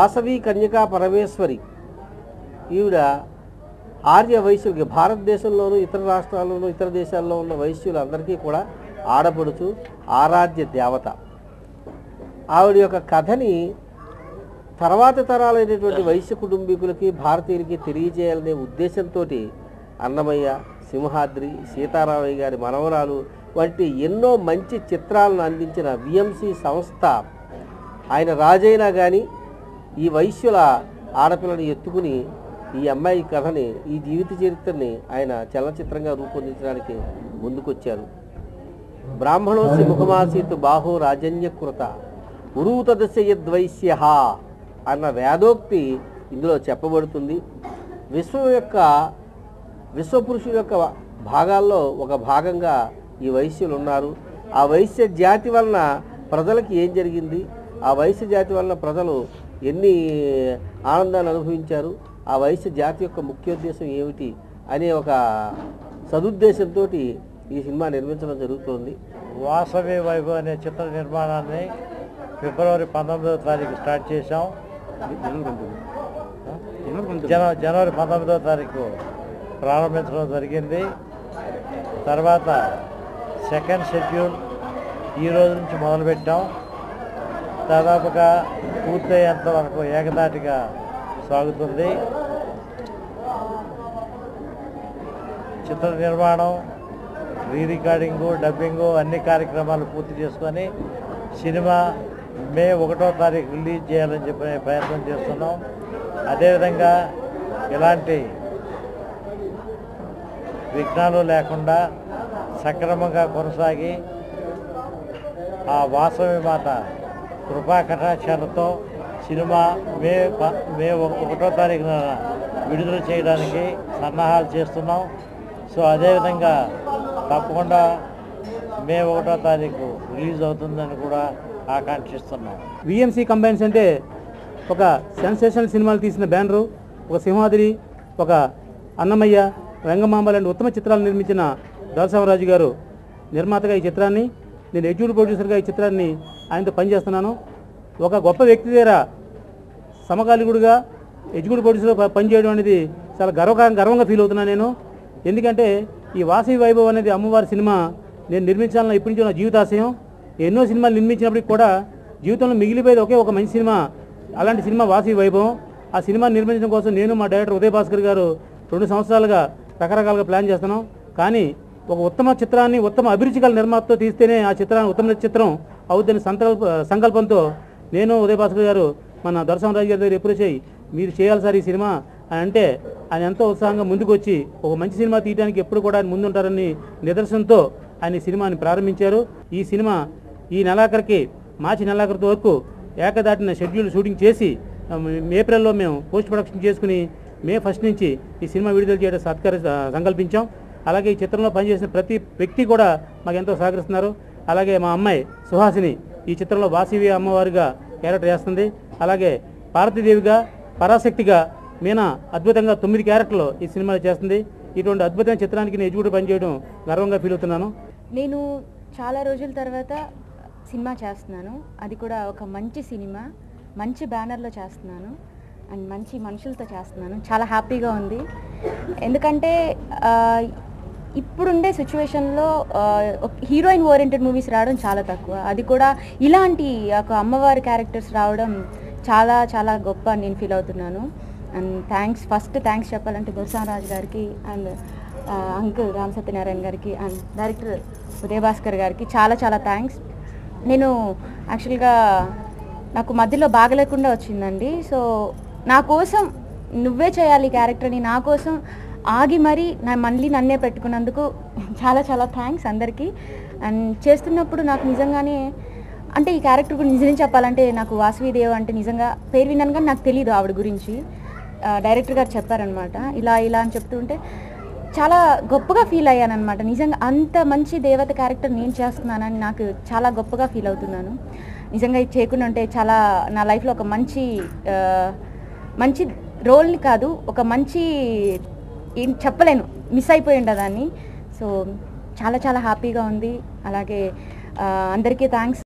వాసవి కన్యకా పరమేశ్వరి ఈవిడ ఆర్య వైశ్యులకి భారతదేశంలోనూ ఇతర రాష్ట్రాల్లోనూ ఇతర దేశాల్లో ఉన్న వైశ్యులందరికీ కూడా ఆడపడుచు ఆరాధ్య దేవత ఆవిడ యొక్క కథని తర్వాత తరాలైనటువంటి వైశ్య కుటుంబీకులకి భారతీయులకి తెలియజేయాలనే ఉద్దేశంతో అన్నమయ్య సింహాద్రి సీతారామయ్య గారి మనవరాలు వంటి ఎన్నో మంచి చిత్రాలను అందించిన విఎంసి సంస్థ ఆయన రాజైనా కానీ ఈ వైశ్యుల ఆడపిల్లని ఎత్తుకుని ఈ అమ్మాయి కథని ఈ జీవిత చరిత్రని ఆయన చలనచిత్రంగా రూపొందించడానికి ముందుకొచ్చారు బ్రాహ్మణోసి ముఖమాసీత్ బాహో రాజన్యకృత ఉరూతదశయద్వైశ్య అన్న వేదోక్తి ఇందులో చెప్పబడుతుంది విశ్వం యొక్క విశ్వపురుషుల యొక్క భాగాల్లో ఒక భాగంగా ఈ వైశ్యులు ఉన్నారు ఆ వైశ్య జాతి వలన ప్రజలకి ఏం జరిగింది ఆ వైశ్య జాతి వలన ప్రజలు ఎన్ని ఆనందాన్ని అనుభవించారు ఆ వైశ్య జాతి యొక్క ముఖ్యోద్దేశం ఏమిటి అనే ఒక సదుద్దేశంతో ఈ సినిమా నిర్మించడం జరుగుతోంది వాసవి వైభవ్ అనే చిత్ర నిర్మాణాన్ని ఫిబ్రవరి పంతొమ్మిదవ తారీఖు స్టార్ట్ చేశాం జన జనవరి పంతొమ్మిదవ తారీఖు ప్రారంభించడం జరిగింది తర్వాత సెకండ్ షెడ్యూల్ ఈ రోజు నుంచి మొదలుపెట్టాం దాదాపుగా పూర్తయ్యేంత వరకు ఏకదాటిగా సాగుతుంది చిత్ర నిర్మాణం రీ రికార్డింగు డబ్బింగు అన్ని కార్యక్రమాలు పూర్తి చేసుకొని సినిమా మే ఒకటో తారీఖు రిలీజ్ చేయాలని చెప్పి ప్రయత్నం చేస్తున్నాం అదేవిధంగా ఎలాంటి విఘ్నాలు లేకుండా సక్రమంగా కొనసాగి ఆ వాసవి మాత కృపా కటాక్షాలతో సినిమా మే ప- మే ఒక- ఒకటో తారీఖున విడుదల చేయడానికి సన్నాహాలు చేస్తున్నాం సో అదేవిధంగా తప్పకుండా మే ఒకటో తారీఖు రిలీజ్ అవుతుందని కూడా ఆకాంక్షిస్తున్నాం విఎంసి కంబైన్స్ అంటే ఒక సెన్సేషనల్ సినిమాలు తీసిన బ్యానరు ఒక సింహాద్రి ఒక అన్నమయ్య రంగమాంబ లాంటి ఉత్తమ చిత్రాలు నిర్మించిన దర్శవరాజు గారు నిర్మాతగా ఈ చిత్రాన్ని నేను ఎగ్జిక్యూటివ్ ప్రొడ్యూసర్గా ఈ చిత్రాన్ని ఆయనతో పనిచేస్తున్నాను ఒక గొప్ప వ్యక్తి దగ్గర సమకాలికుడిగా ఎగ్జిక్యూటివ్ ప్రొడ్యూసర్గా ప- పనిచేయడం అనేది చాలా గర్వ గర్వంగా ఫీల్ అవుతున్నాను నేను ఎందుకంటే ఈ వాసవి వైభవ్ అనేది అమ్మవారి సినిమా నేను నిర్మించాలని ఇప్పటి నుంచో నా జీవితాశయం ఎన్నో సినిమాలు నిర్మించినప్పటికి కూడా జీవితంలో మిగిలిపోయేది ఒకే ఒక మంచి సినిమా అలాంటి సినిమా వాసవి వైభవం ఆ సినిమా నిర్మించడం కోసం నేను మా డైరెక్టర్ ఉదయ్ భాస్కర్ గారు రెండు సంవత్సరాలుగా రకరకాలుగా ప్లాన్ చేస్తున్నాం కానీ ఒక ఉత్తమ చిత్రాన్ని ఉత్తమ అభిరుచి గల నిర్మాతతో తీస్తేనే ఆ చిత్రాన్ని ఉత్తమ చిత్రం అవుతుందని సంకల్ప సంకల్పంతో నేను ఉదయ్ భాస్కర్ గారు మన దర్శనం రాజు గారి దగ్గర ఎప్పుడు చేయి మీరు చేయాలి సార్ ఈ సినిమా అని అంటే ఆయన ఎంతో ఉత్సాహంగా ముందుకు వచ్చి ఒక మంచి సినిమా తీయడానికి ఎప్పుడు కూడా ఆయన ముందుంటారని నిదర్శనంతో ఆయన ఈ సినిమాని ప్రారంభించారు ఈ సినిమా ఈ నెలాఖరికి మార్చి నెలాఖరు వరకు ఏకదాటిన షెడ్యూల్ షూటింగ్ చేసి ఆ, ఏప్రిల్లో మేము పోస్ట్ ప్రొడక్షన్ చేసుకుని మే ఫస్ట్ నుంచి ఈ సినిమా విడుదల చేయడం సత్కరి సంకల్పించాం అలాగే ఈ చిత్రంలో పనిచేసిన ప్రతి వ్యక్తి కూడా మాకు ఎంతో సహకరిస్తున్నారు అలాగే మా అమ్మాయి సుహాసిని ఈ చిత్రంలో వాసవి అమ్మవారిగా క్యారెక్టర్ చేస్తుంది అలాగే పార్వతీదేవిగా పరాశక్తిగా మీనా అద్భుతంగా తొమ్మిది క్యారెక్టర్లు ఈ సినిమాలో చేస్తుంది ఇటువంటి అద్భుతమైన చిత్రానికి నేను ఎజుగుడు పనిచేయడం గర్వంగా ఫీల్ అవుతున్నాను నేను చాలా రోజుల తర్వాత సినిమా చేస్తున్నాను అది కూడా ఒక మంచి సినిమా మంచి బ్యానర్లో చేస్తున్నాను అండ్ మంచి మనుషులతో చేస్తున్నాను చాలా హ్యాపీగా ఉంది ఎందుకంటే ఆ, ఇప్పుడుండే సిచ్యువేషన్లో హీరోయిన్ ఓరియంటెడ్ మూవీస్ రావడం చాలా తక్కువ అది కూడా ఇలాంటి ఒక అమ్మవారి క్యారెక్టర్స్ రావడం చాలా చాలా గొప్ప అని నేను ఫీల్ అవుతున్నాను అండ్ థ్యాంక్స్ ఫస్ట్ థ్యాంక్స్ చెప్పాలంటే రాజు గారికి అండ్ అంకుల్ రామ్ సత్యనారాయణ గారికి అండ్ డైరెక్టర్ ఉదయ్ భాస్కర్ గారికి చాలా చాలా థ్యాంక్స్ నేను యాక్చువల్గా నాకు మధ్యలో బాగలేకుండా వచ్చిందండి సో నా కోసం నువ్వే చేయాలి ఈ క్యారెక్టర్ని నా కోసం ఆగి మరీ నా మళ్ళీ నన్నే పెట్టుకున్నందుకు చాలా చాలా థ్యాంక్స్ అందరికీ అండ్ చేస్తున్నప్పుడు నాకు నిజంగానే అంటే ఈ క్యారెక్టర్ గురించి నిజం చెప్పాలంటే నాకు వాసవిదేవ్ అంటే నిజంగా పేరు విన్నాను కానీ నాకు తెలియదు ఆవిడ గురించి ఆ, డైరెక్టర్ గారు చెప్పారనమాట ఇలా ఇలా అని చెప్తుంటే చాలా గొప్పగా ఫీల్ అయ్యాను అనమాట నిజంగా అంత మంచి దేవత క్యారెక్టర్ నేను చేస్తున్నానని నాకు చాలా గొప్పగా ఫీల్ అవుతున్నాను నిజంగా ఇది చేయకుండా ఉంటే చాలా నా లైఫ్లో ఒక మంచి ఆ, మంచి రోల్ని కాదు ఒక మంచి ఏం చెప్పలేను మిస్ అయిపోయి ఉండదాన్ని సో చాలా చాలా హ్యాపీగా ఉంది అలాగే ఆ, అందరికీ థ్యాంక్స్